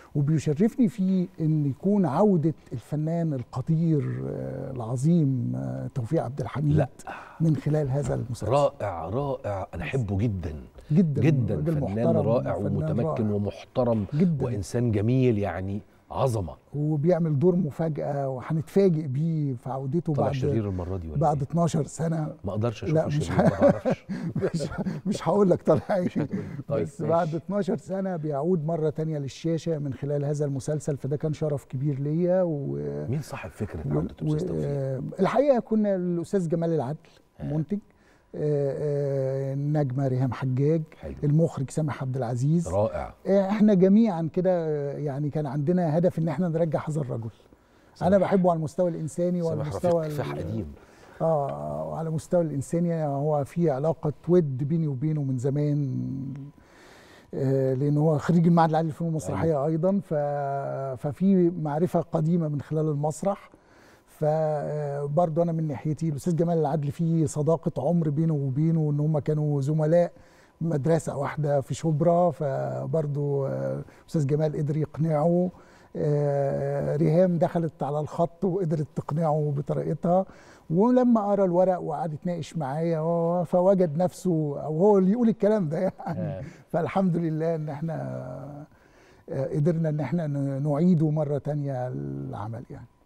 وبيشرفني فيه ان يكون عوده الفنان القدير آه، العظيم آه، توفيق عبد الحميد لا. من خلال هذا المسلسل رائع رائع انا احبه جدا جدا جدا راجل فنان محترم رائع وفنان ومتمكن رائع. ومحترم جدا وانسان جميل يعني عظمه وبيعمل دور مفاجاه وهنتفاجئ بيه في عودته طلع بعد شرير المره دي ولا بعد إيه؟ 12 سنه ما اقدرش لا، اشوفه مش شرير ه- ما بعرفش مش مش هقول لك طلع ايه طيب، بس ماشي. بعد 12 سنه بيعود مره تانية للشاشه من خلال هذا المسلسل فده كان شرف كبير ليا و مين صاحب فكره و- عوده استاذ توفيق و- الحقيقه كنا الاستاذ جمال العدل آه. منتج آه، آه، النجمه ريهام حجاج حلو المخرج سامح عبد العزيز رائع آه، احنا جميعا كده آه، يعني كان عندنا هدف ان احنا نرجع هذا الرجل انا سامح- بحبه على المستوى الانساني وعلى سامح المستوى رفيق كفاح ال- قديم اه وعلى المستوى الانساني هو في علاقه ود بيني وبينه من زمان آه لان هو خريج المعهد العالي للفنون المسرحيه ايضا ف... ففي معرفه قديمه من خلال المسرح فبرضه انا من ناحيتي الاستاذ جمال العدل في صداقه عمر بينه وبينه ان هم كانوا زملاء مدرسه واحده في شبرا فبرضه آه، الاستاذ جمال قدر يقنعه آه، ريهام دخلت على الخط وقدرت تقنعه بطريقتها ولما قرا الورق وقعد يتناقش معايا هو- فوجد نفسه او هو اللي يقول الكلام ده يعني آه. فالحمد لله ان احنا آه، قدرنا ان احنا ن- نعيده مره تانية العمل يعني